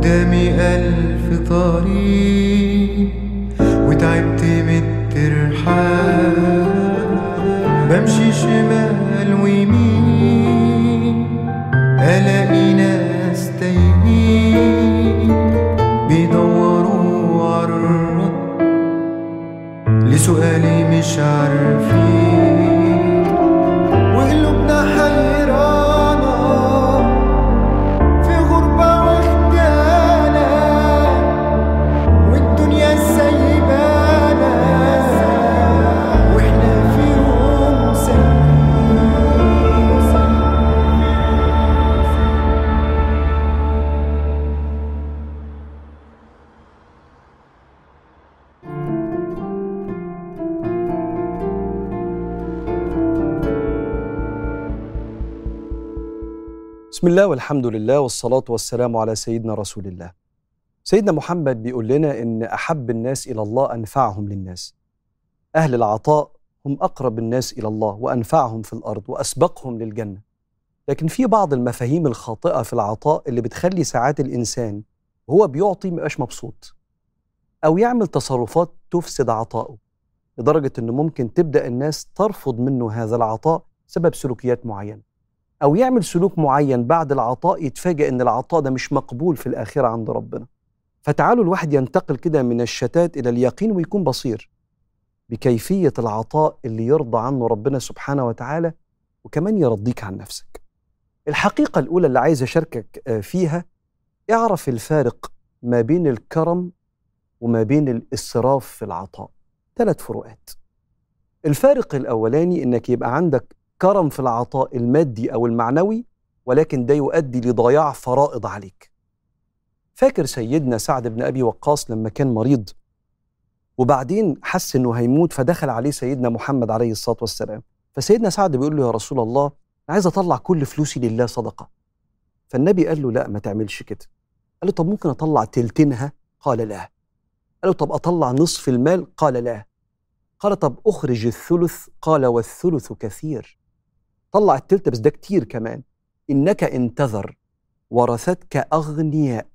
قدامي ألف طريق وتعبت من الترحال بمشي شمال ويمين ألاقي ناس تايهين بيدوروا عالرد لسؤالي مش عارفين وقلوبنا حيرانة في غربة واختيانة والدنيا سايبانا واحنا في يوم بسم الله والحمد لله والصلاة والسلام على سيدنا رسول الله. سيدنا محمد بيقول لنا إن أحب الناس إلى الله أنفعهم للناس. أهل العطاء هم أقرب الناس إلى الله وأنفعهم في الأرض وأسبقهم للجنة. لكن في بعض المفاهيم الخاطئة في العطاء اللي بتخلي ساعات الإنسان وهو بيعطي مبقاش مبسوط. أو يعمل تصرفات تفسد عطاؤه. لدرجة إنه ممكن تبدأ الناس ترفض منه هذا العطاء بسبب سلوكيات معينة. أو يعمل سلوك معين بعد العطاء يتفاجأ إن العطاء ده مش مقبول في الآخرة عند ربنا. فتعالوا الواحد ينتقل كده من الشتات إلى اليقين ويكون بصير بكيفية العطاء اللي يرضى عنه ربنا سبحانه وتعالى وكمان يرضيك عن نفسك. الحقيقة الأولى اللي عايز أشاركك آه، فيها اعرف الفارق ما بين الكرم وما بين الإسراف في العطاء. ثلاث فروقات. الفارق الأولاني إنك يبقى عندك كرم في العطاء المادي او المعنوي ولكن ده يؤدي لضياع فرائض عليك. فاكر سيدنا سعد بن ابي وقاص لما كان مريض وبعدين حس انه هيموت فدخل عليه سيدنا محمد عليه الصلاه والسلام. فسيدنا سعد بيقول له يا رسول الله انا عايز اطلع كل فلوسي لله صدقه. فالنبي قال له لا ما تعملش كده. قال له طب ممكن اطلع تلتينها؟ قال لا. قال له طب اطلع نصف المال؟ قال لا. قال طب اخرج الثلث؟ قال والثلث كثير. طلع التلت بس ده كتير كمان إنك إن تذر ورثتك أغنياء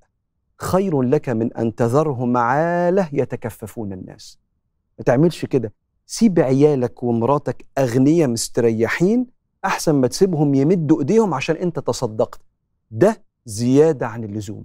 خير لك من أن تذرهم عالة يتكففون الناس ما تعملش كده سيب عيالك ومراتك أغنياء مستريحين أحسن ما تسيبهم يمدوا إيديهم عشان أنت تصدقت ده زيادة عن اللزوم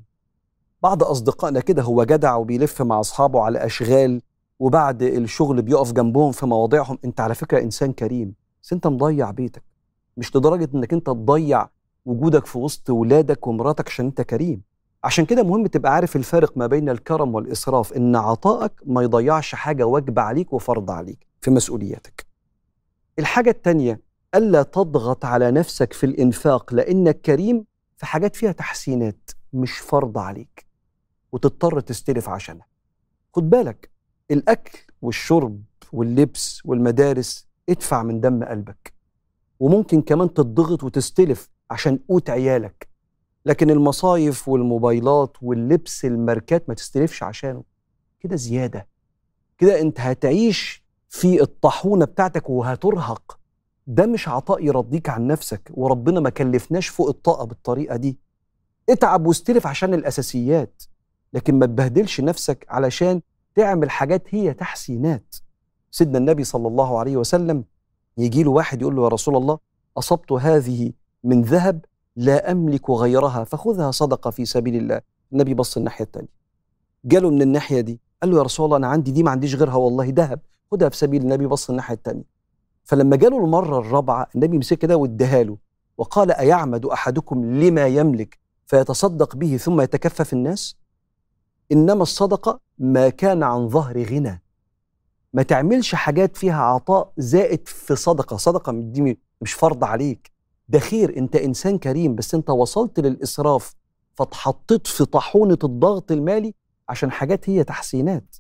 بعض أصدقائنا كده هو جدع وبيلف مع أصحابه على أشغال وبعد الشغل بيقف جنبهم في مواضيعهم أنت على فكرة إنسان كريم بس أنت مضيع بيتك مش لدرجه انك انت تضيع وجودك في وسط ولادك ومراتك عشان انت كريم عشان كده مهم تبقى عارف الفارق ما بين الكرم والاسراف ان عطائك ما يضيعش حاجه واجبه عليك وفرض عليك في مسؤولياتك الحاجه التانية الا تضغط على نفسك في الانفاق لانك كريم في حاجات فيها تحسينات مش فرض عليك وتضطر تستلف عشانها خد بالك الاكل والشرب واللبس والمدارس ادفع من دم قلبك وممكن كمان تضغط وتستلف عشان قوت عيالك لكن المصايف والموبايلات واللبس الماركات ما تستلفش عشانه كده زياده كده انت هتعيش في الطاحونه بتاعتك وهترهق ده مش عطاء يرضيك عن نفسك وربنا ما كلفناش فوق الطاقه بالطريقه دي اتعب واستلف عشان الاساسيات لكن ما تبهدلش نفسك علشان تعمل حاجات هي تحسينات سيدنا النبي صلى الله عليه وسلم يجي له واحد يقول له يا رسول الله أصبت هذه من ذهب لا أملك غيرها فخذها صدقة في سبيل الله النبي بص الناحية التانية جاله من الناحية دي قال له يا رسول الله أنا عندي دي ما عنديش غيرها والله ذهب خدها في سبيل النبي بص الناحية التانية فلما جاله المرة الرابعة النبي مسك كده واداها له وقال أيعمد أحدكم لما يملك فيتصدق به ثم يتكفف الناس إنما الصدقة ما كان عن ظهر غنى ما تعملش حاجات فيها عطاء زائد في صدقة صدقة دي مش فرض عليك ده خير انت انسان كريم بس انت وصلت للإسراف فاتحطيت في طاحونة الضغط المالي عشان حاجات هي تحسينات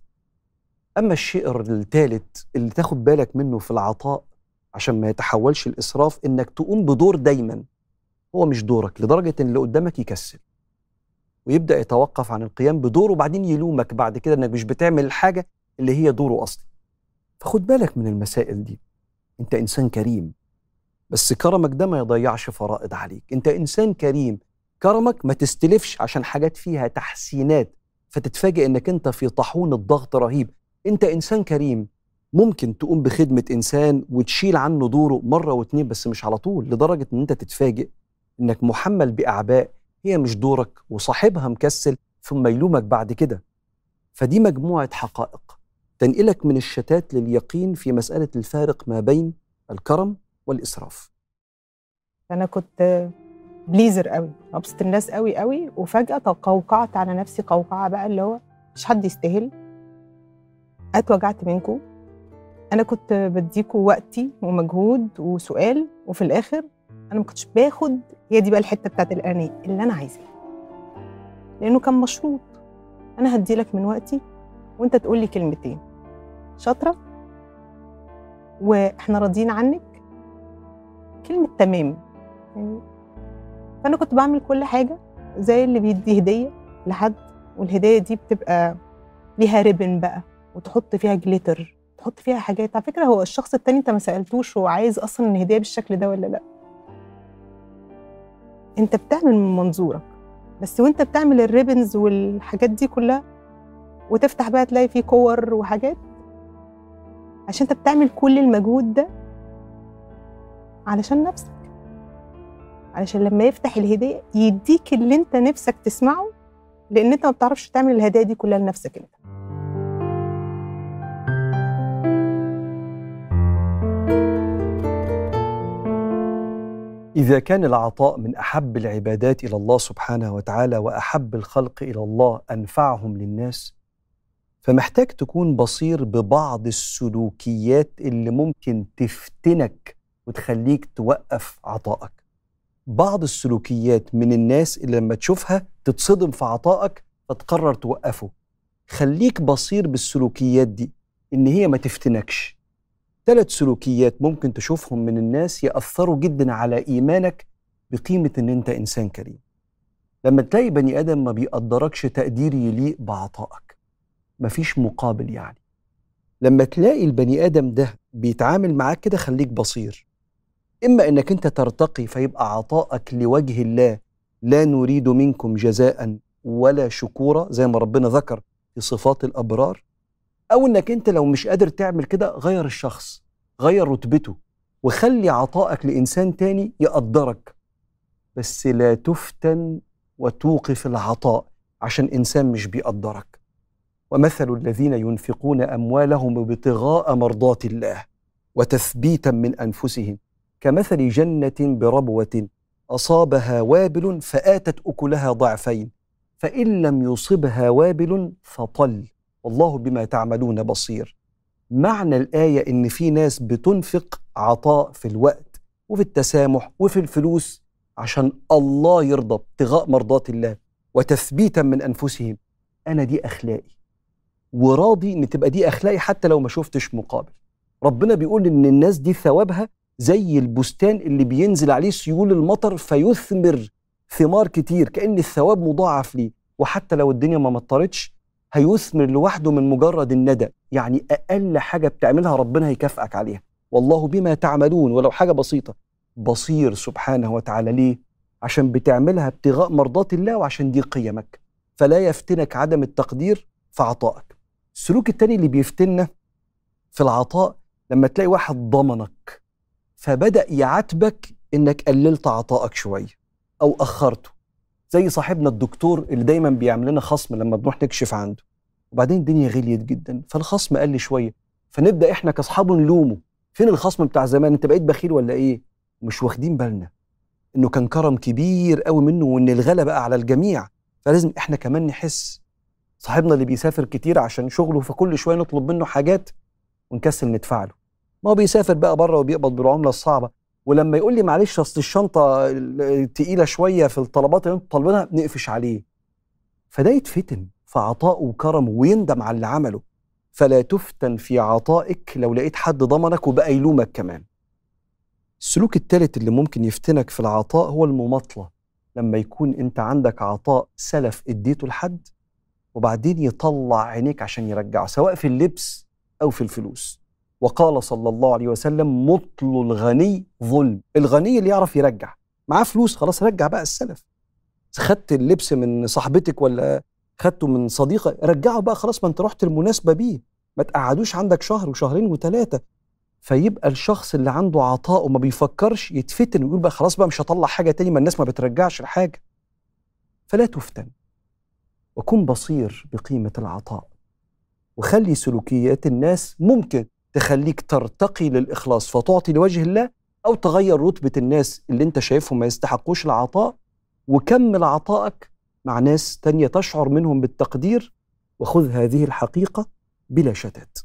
أما الشيء الثالث اللي تاخد بالك منه في العطاء عشان ما يتحولش الإسراف إنك تقوم بدور دايما هو مش دورك لدرجة إن اللي قدامك يكسل ويبدأ يتوقف عن القيام بدوره وبعدين يلومك بعد كده إنك مش بتعمل الحاجة اللي هي دوره أصلا فخد بالك من المسائل دي انت انسان كريم بس كرمك ده ما يضيعش فرائض عليك انت انسان كريم كرمك ما تستلفش عشان حاجات فيها تحسينات فتتفاجئ انك انت في طاحون الضغط رهيب انت انسان كريم ممكن تقوم بخدمة إنسان وتشيل عنه دوره مرة واتنين بس مش على طول لدرجة إن أنت تتفاجئ إنك محمل بأعباء هي مش دورك وصاحبها مكسل ثم يلومك بعد كده فدي مجموعة حقائق تنقلك من الشتات لليقين في مسألة الفارق ما بين الكرم والإسراف انا كنت بليزر قوي ابسط الناس قوي قوي وفجاه تقوقعت على نفسي قوقعه بقى اللي هو مش حد يستاهل اتوجعت منكم انا كنت بديكوا وقتي ومجهود وسؤال وفي الاخر انا ما كنتش باخد هي دي بقى الحته بتاعت الانانيه اللي انا عايزاها لانه كان مشروط انا هدي لك من وقتي وانت تقول لي كلمتين شاطره واحنا راضيين عنك كلمه تمام يعني فانا كنت بعمل كل حاجه زي اللي بيدي هديه لحد والهديه دي بتبقى ليها ريبن بقى وتحط فيها جليتر تحط فيها حاجات على فكره هو الشخص التاني انت ما سالتوش هو عايز اصلا الهديه بالشكل ده ولا لا انت بتعمل من منظورك بس وانت بتعمل الريبنز والحاجات دي كلها وتفتح بقى تلاقي فيه كور وحاجات عشان انت بتعمل كل المجهود ده علشان نفسك علشان لما يفتح الهديه يديك اللي انت نفسك تسمعه لان انت ما بتعرفش تعمل الهدايا دي كلها لنفسك انت إذا كان العطاء من أحب العبادات إلى الله سبحانه وتعالى وأحب الخلق إلى الله أنفعهم للناس فمحتاج تكون بصير ببعض السلوكيات اللي ممكن تفتنك وتخليك توقف عطائك بعض السلوكيات من الناس اللي لما تشوفها تتصدم في عطائك فتقرر توقفه خليك بصير بالسلوكيات دي إن هي ما تفتنكش ثلاث سلوكيات ممكن تشوفهم من الناس يأثروا جدا على إيمانك بقيمة إن أنت إنسان كريم. لما تلاقي بني آدم ما بيقدركش تقدير يليق بعطائك. مفيش مقابل يعني. لما تلاقي البني آدم ده بيتعامل معاك كده خليك بصير. إما إنك أنت ترتقي فيبقى عطائك لوجه الله لا نريد منكم جزاء ولا شكورا زي ما ربنا ذكر في صفات الأبرار او انك انت لو مش قادر تعمل كده غير الشخص غير رتبته وخلي عطائك لانسان تاني يقدرك بس لا تفتن وتوقف العطاء عشان انسان مش بيقدرك ومثل الذين ينفقون اموالهم ابتغاء مرضات الله وتثبيتا من انفسهم كمثل جنه بربوه اصابها وابل فاتت اكلها ضعفين فان لم يصبها وابل فطل والله بما تعملون بصير معنى الآية إن في ناس بتنفق عطاء في الوقت وفي التسامح وفي الفلوس عشان الله يرضى ابتغاء مرضات الله وتثبيتا من أنفسهم أنا دي أخلاقي وراضي إن تبقى دي أخلاقي حتى لو ما شفتش مقابل ربنا بيقول إن الناس دي ثوابها زي البستان اللي بينزل عليه سيول المطر فيثمر ثمار كتير كأن الثواب مضاعف ليه وحتى لو الدنيا ما مطرتش هيثمر لوحده من مجرد الندى يعني اقل حاجه بتعملها ربنا هيكافئك عليها والله بما تعملون ولو حاجه بسيطه بصير سبحانه وتعالى ليه عشان بتعملها ابتغاء مرضات الله وعشان دي قيمك فلا يفتنك عدم التقدير في عطائك السلوك التاني اللي بيفتنا في العطاء لما تلاقي واحد ضمنك فبدأ يعاتبك انك قللت عطائك شويه او اخرته زي صاحبنا الدكتور اللي دايما بيعمل لنا خصم لما بنروح نكشف عنده وبعدين الدنيا غليت جدا فالخصم قل شويه فنبدا احنا كاصحابه نلومه فين الخصم بتاع زمان انت بقيت بخيل ولا ايه مش واخدين بالنا انه كان كرم كبير قوي منه وان الغلا بقى على الجميع فلازم احنا كمان نحس صاحبنا اللي بيسافر كتير عشان شغله فكل شويه نطلب منه حاجات ونكسل ندفع له ما هو بيسافر بقى بره وبيقبض بالعمله الصعبه ولما يقول لي معلش اصل الشنطه تقيله شويه في الطلبات اللي انتوا طالبينها نقفش عليه فده يتفتن في عطائه وكرمه ويندم على اللي عمله فلا تفتن في عطائك لو لقيت حد ضمنك وبقى يلومك كمان السلوك الثالث اللي ممكن يفتنك في العطاء هو المماطله لما يكون انت عندك عطاء سلف اديته لحد وبعدين يطلع عينيك عشان يرجعه سواء في اللبس او في الفلوس وقال صلى الله عليه وسلم مطل الغني ظلم الغني اللي يعرف يرجع معاه فلوس خلاص رجع بقى السلف خدت اللبس من صاحبتك ولا خدته من صديقه رجعه بقى خلاص ما انت رحت المناسبه بيه ما تقعدوش عندك شهر وشهرين وثلاثه فيبقى الشخص اللي عنده عطاء وما بيفكرش يتفتن ويقول بقى خلاص بقى مش هطلع حاجه تاني ما الناس ما بترجعش الحاجه فلا تفتن وكن بصير بقيمه العطاء وخلي سلوكيات الناس ممكن تخليك ترتقي للاخلاص فتعطي لوجه الله او تغير رتبه الناس اللي انت شايفهم ما يستحقوش العطاء وكمل عطائك مع ناس تانية تشعر منهم بالتقدير وخذ هذه الحقيقة بلا شتات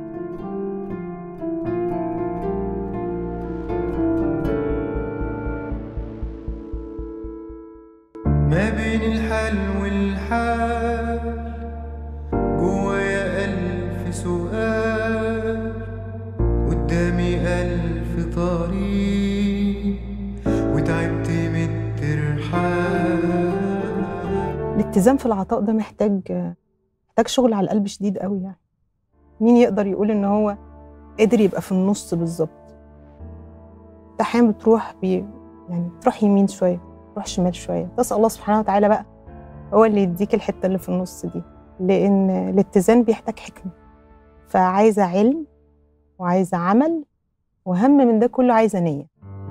ما بين الحال والحال جوايا ألف سؤال قدامي ألف طريق وتعبت من الترحال الاتزان في العطاء ده محتاج محتاج شغل على القلب شديد قوي يعني مين يقدر يقول ان هو قادر يبقى في النص بالظبط انت احيانا بتروح بي يعني تروح يمين شويه تروح شمال شويه تسال الله سبحانه وتعالى بقى هو اللي يديك الحته اللي في النص دي لان الاتزان بيحتاج حكمه فعايزه علم وعايزه عمل واهم من ده كله عايزه نيه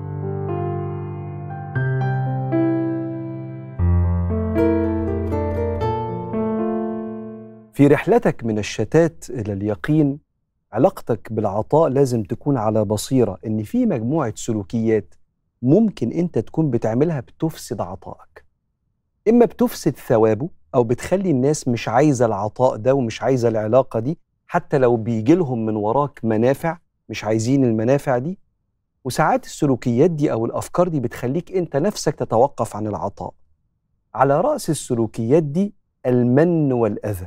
في رحلتك من الشتات إلى اليقين علاقتك بالعطاء لازم تكون على بصيرة إن في مجموعة سلوكيات ممكن أنت تكون بتعملها بتفسد عطائك إما بتفسد ثوابه أو بتخلي الناس مش عايزة العطاء ده ومش عايزة العلاقة دي حتى لو بيجي لهم من وراك منافع مش عايزين المنافع دي وساعات السلوكيات دي أو الأفكار دي بتخليك أنت نفسك تتوقف عن العطاء على رأس السلوكيات دي المن والأذى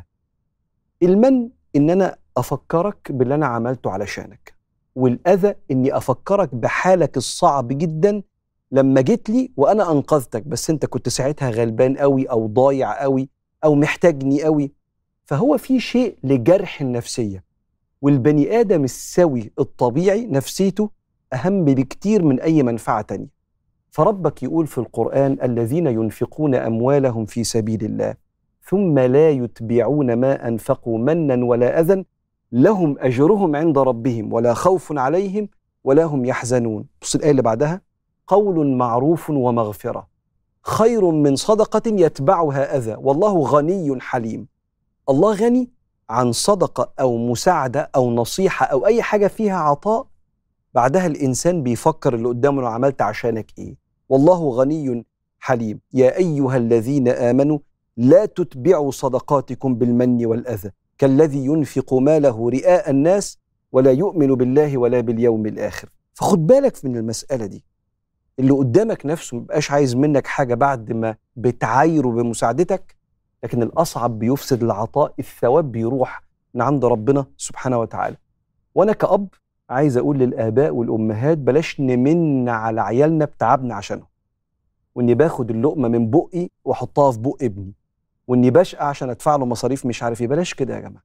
المن ان انا افكرك باللي انا عملته علشانك والاذى اني افكرك بحالك الصعب جدا لما جيت لي وانا انقذتك بس انت كنت ساعتها غلبان قوي او ضايع قوي او محتاجني قوي فهو في شيء لجرح النفسيه والبني ادم السوي الطبيعي نفسيته اهم بكتير من اي منفعه تانية فربك يقول في القران الذين ينفقون اموالهم في سبيل الله ثم لا يتبعون ما انفقوا منا ولا اذى لهم اجرهم عند ربهم ولا خوف عليهم ولا هم يحزنون بص الايه اللي بعدها قول معروف ومغفره خير من صدقه يتبعها اذى والله غني حليم الله غني عن صدقه او مساعده او نصيحه او اي حاجه فيها عطاء بعدها الانسان بيفكر اللي قدامه انا عملت عشانك ايه والله غني حليم يا ايها الذين امنوا لا تتبعوا صدقاتكم بالمن والاذى كالذي ينفق ماله رئاء الناس ولا يؤمن بالله ولا باليوم الاخر فخد بالك من المساله دي اللي قدامك نفسه مبقاش عايز منك حاجه بعد ما بتعايره بمساعدتك لكن الاصعب بيفسد العطاء الثواب بيروح من عند ربنا سبحانه وتعالى وانا كاب عايز اقول للاباء والامهات بلاش نمن على عيالنا بتعبنا عشانهم واني باخد اللقمه من بقي واحطها في بق ابني واني بشقى عشان ادفع له مصاريف مش عارف ايه بلاش كده يا جماعه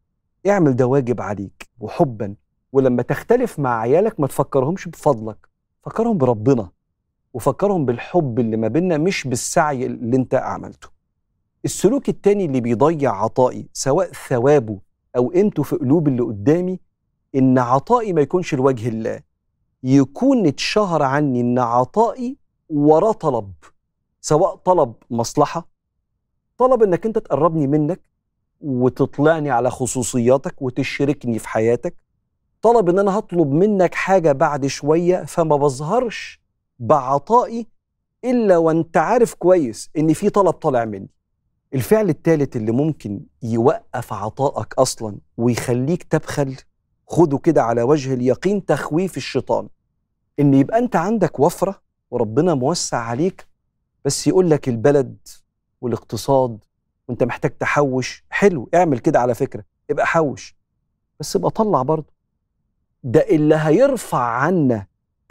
اعمل ده واجب عليك وحبا ولما تختلف مع عيالك ما تفكرهمش بفضلك فكرهم بربنا وفكرهم بالحب اللي ما بيننا مش بالسعي اللي انت عملته السلوك التاني اللي بيضيع عطائي سواء ثوابه او قيمته في قلوب اللي قدامي ان عطائي ما يكونش لوجه الله يكون اتشهر عني ان عطائي وراه طلب سواء طلب مصلحه طلب انك انت تقربني منك وتطلعني على خصوصياتك وتشركني في حياتك طلب ان انا هطلب منك حاجه بعد شويه فما بظهرش بعطائي الا وانت عارف كويس ان في طلب طالع مني الفعل الثالث اللي ممكن يوقف عطائك اصلا ويخليك تبخل خده كده على وجه اليقين تخويف الشيطان ان يبقى انت عندك وفره وربنا موسع عليك بس يقول لك البلد والاقتصاد وانت محتاج تحوش حلو اعمل كده على فكره ابقى حوش بس ابقى طلع برضه ده اللي هيرفع عنا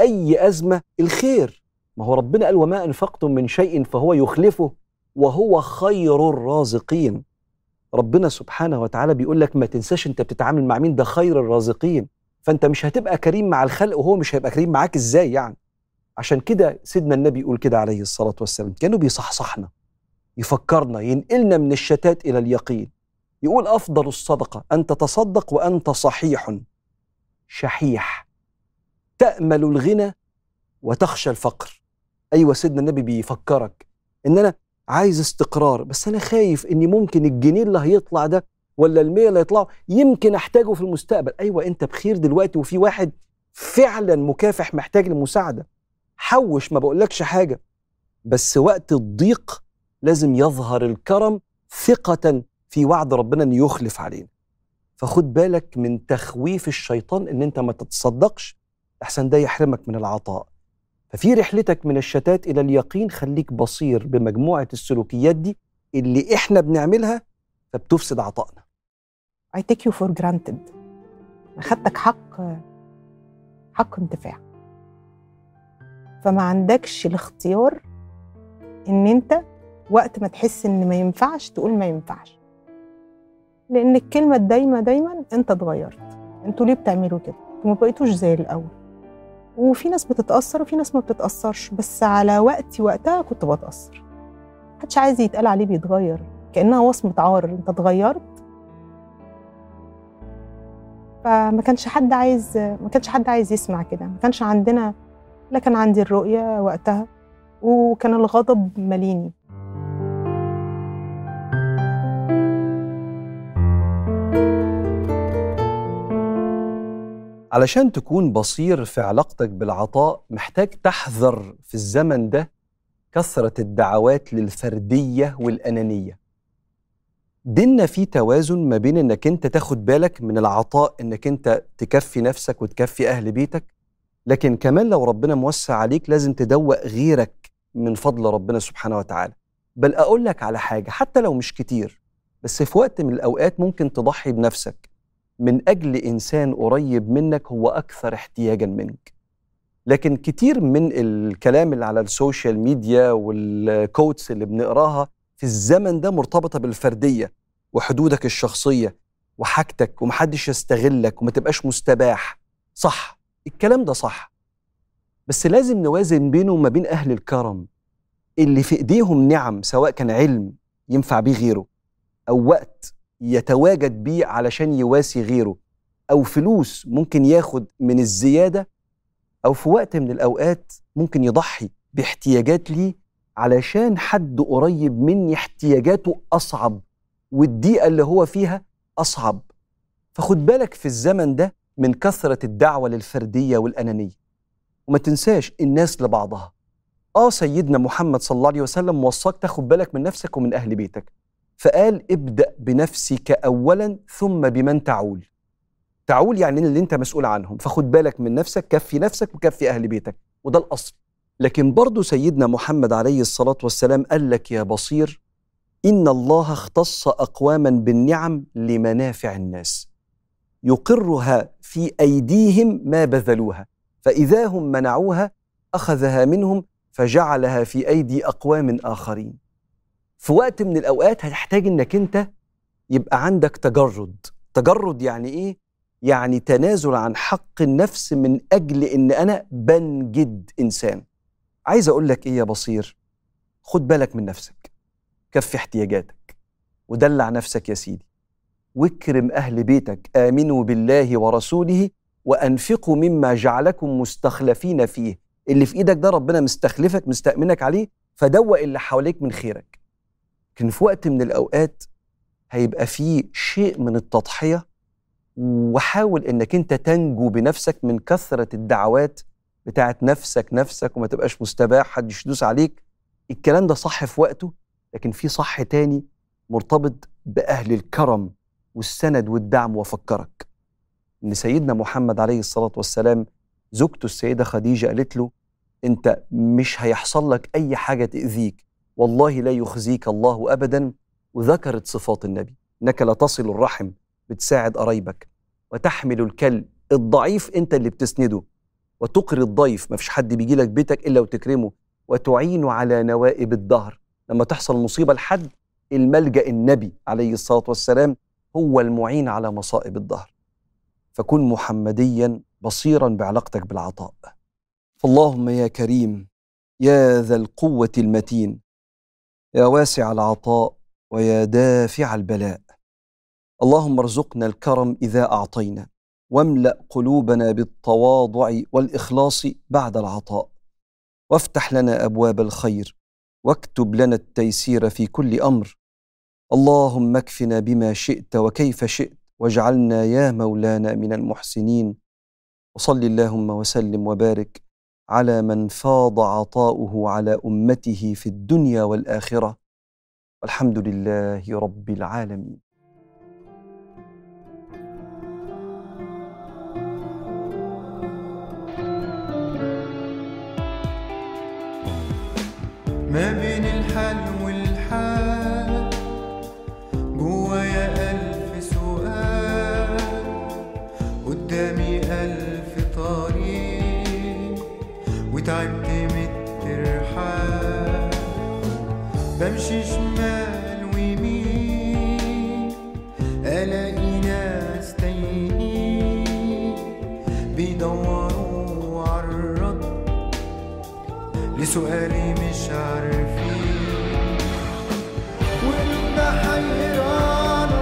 اي ازمه الخير ما هو ربنا قال وما انفقتم من شيء فهو يخلفه وهو خير الرازقين ربنا سبحانه وتعالى بيقول لك ما تنساش انت بتتعامل مع مين ده خير الرازقين فانت مش هتبقى كريم مع الخلق وهو مش هيبقى كريم معاك ازاي يعني عشان كده سيدنا النبي يقول كده عليه الصلاه والسلام كانوا بيصحصحنا يفكرنا ينقلنا من الشتات الى اليقين يقول افضل الصدقه ان تتصدق وانت صحيح شحيح تامل الغنى وتخشى الفقر ايوه سيدنا النبي بيفكرك ان انا عايز استقرار بس انا خايف اني ممكن الجنيه اللي هيطلع ده ولا المية اللي يطلعوا يمكن احتاجه في المستقبل ايوه انت بخير دلوقتي وفي واحد فعلا مكافح محتاج المساعده حوش ما بقولكش حاجه بس وقت الضيق لازم يظهر الكرم ثقة في وعد ربنا ان يخلف علينا فخد بالك من تخويف الشيطان ان انت ما تتصدقش احسن ده يحرمك من العطاء ففي رحلتك من الشتات الى اليقين خليك بصير بمجموعة السلوكيات دي اللي احنا بنعملها فبتفسد عطائنا I take you for granted أخدتك حق حق انتفاع فما عندكش الاختيار ان انت وقت ما تحس ان ما ينفعش تقول ما ينفعش لان الكلمه الدايمه دايما انت اتغيرت انتوا ليه بتعملوا كده انتوا ما بقيتوش زي الاول وفي ناس بتتاثر وفي ناس ما بتتاثرش بس على وقتي وقتها كنت بتاثر محدش عايز يتقال عليه بيتغير كانها وصمه عار انت اتغيرت فما كانش حد عايز ما كانش حد عايز يسمع كده ما كانش عندنا لا كان عندي الرؤيه وقتها وكان الغضب ماليني علشان تكون بصير في علاقتك بالعطاء محتاج تحذر في الزمن ده كثرة الدعوات للفردية والأنانية ديننا فيه توازن ما بين انك انت تاخد بالك من العطاء انك انت تكفي نفسك وتكفي اهل بيتك لكن كمان لو ربنا موسع عليك لازم تدوق غيرك من فضل ربنا سبحانه وتعالى بل اقول لك على حاجه حتى لو مش كتير بس في وقت من الاوقات ممكن تضحي بنفسك من اجل انسان قريب منك هو اكثر احتياجا منك لكن كتير من الكلام اللي على السوشيال ميديا والكوتس اللي بنقراها في الزمن ده مرتبطه بالفرديه وحدودك الشخصيه وحاجتك ومحدش يستغلك وما تبقاش مستباح صح الكلام ده صح بس لازم نوازن بينه وما بين اهل الكرم اللي في ايديهم نعم سواء كان علم ينفع بيه غيره او وقت يتواجد بيه علشان يواسي غيره او فلوس ممكن ياخد من الزياده او في وقت من الاوقات ممكن يضحي باحتياجات ليه علشان حد قريب مني احتياجاته اصعب والضيقه اللي هو فيها اصعب فخد بالك في الزمن ده من كثره الدعوه للفرديه والانانيه وما تنساش الناس لبعضها اه سيدنا محمد صلى الله عليه وسلم وصاك تاخد بالك من نفسك ومن اهل بيتك فقال ابدا بنفسك اولا ثم بمن تعول تعول يعني اللي انت مسؤول عنهم فخد بالك من نفسك كفي نفسك وكفي اهل بيتك وده الاصل لكن برضه سيدنا محمد عليه الصلاه والسلام قال لك يا بصير ان الله اختص اقواما بالنعم لمنافع الناس يقرها في ايديهم ما بذلوها فاذا هم منعوها اخذها منهم فجعلها في ايدي اقوام اخرين في وقت من الاوقات هتحتاج انك انت يبقى عندك تجرد تجرد يعني ايه يعني تنازل عن حق النفس من اجل ان انا بنجد انسان عايز اقول لك ايه يا بصير خد بالك من نفسك كفي احتياجاتك ودلع نفسك يا سيدي واكرم اهل بيتك امنوا بالله ورسوله وانفقوا مما جعلكم مستخلفين فيه اللي في ايدك ده ربنا مستخلفك مستأمنك عليه فدوق اللي حواليك من خيرك لكن في وقت من الاوقات هيبقى فيه شيء من التضحيه وحاول انك انت تنجو بنفسك من كثره الدعوات بتاعت نفسك نفسك وما تبقاش مستباح حد يدوس عليك الكلام ده صح في وقته لكن في صح تاني مرتبط باهل الكرم والسند والدعم وفكرك ان سيدنا محمد عليه الصلاه والسلام زوجته السيده خديجه قالت له انت مش هيحصل لك اي حاجه تاذيك والله لا يخزيك الله ابدا وذكرت صفات النبي انك لا تصل الرحم بتساعد قرايبك وتحمل الكل الضعيف انت اللي بتسنده وتقري الضيف ما فيش حد بيجي لك بيتك الا وتكرمه وتعين على نوائب الدهر لما تحصل مصيبه لحد الملجا النبي عليه الصلاه والسلام هو المعين على مصائب الدهر فكن محمديا بصيرا بعلاقتك بالعطاء فاللهم يا كريم يا ذا القوه المتين يا واسع العطاء ويا دافع البلاء اللهم ارزقنا الكرم اذا اعطينا واملا قلوبنا بالتواضع والاخلاص بعد العطاء وافتح لنا ابواب الخير واكتب لنا التيسير في كل امر اللهم اكفنا بما شئت وكيف شئت واجعلنا يا مولانا من المحسنين وصل اللهم وسلم وبارك على من فاض عطاؤه على امته في الدنيا والاخره والحمد لله رب العالمين ما بين الحل والحال جوايا ألف سؤال قدامي ألف طريق وتعبت من الترحال بمشي شمال ويمين ألاقي ناس تايهين بيدوروا عالرد لسؤالي مش عارفين وقلوبنا حيرانة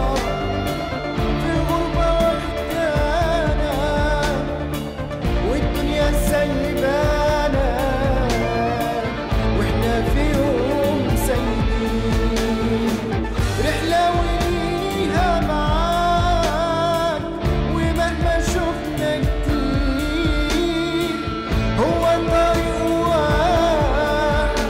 في غربة وحدانة والدنيا سايبانا واحنا في يوم سايبين رحلة وليها معاك ومهما شفنا كتير هو الطريق واحد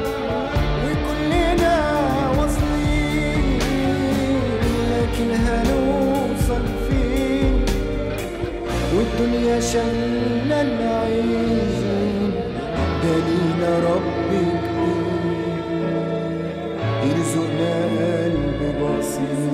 وكلنا واصلين لكن هنوصل فين والدنيا شلنا العين دلينا ربي كبير يرزقنا قلب بسيط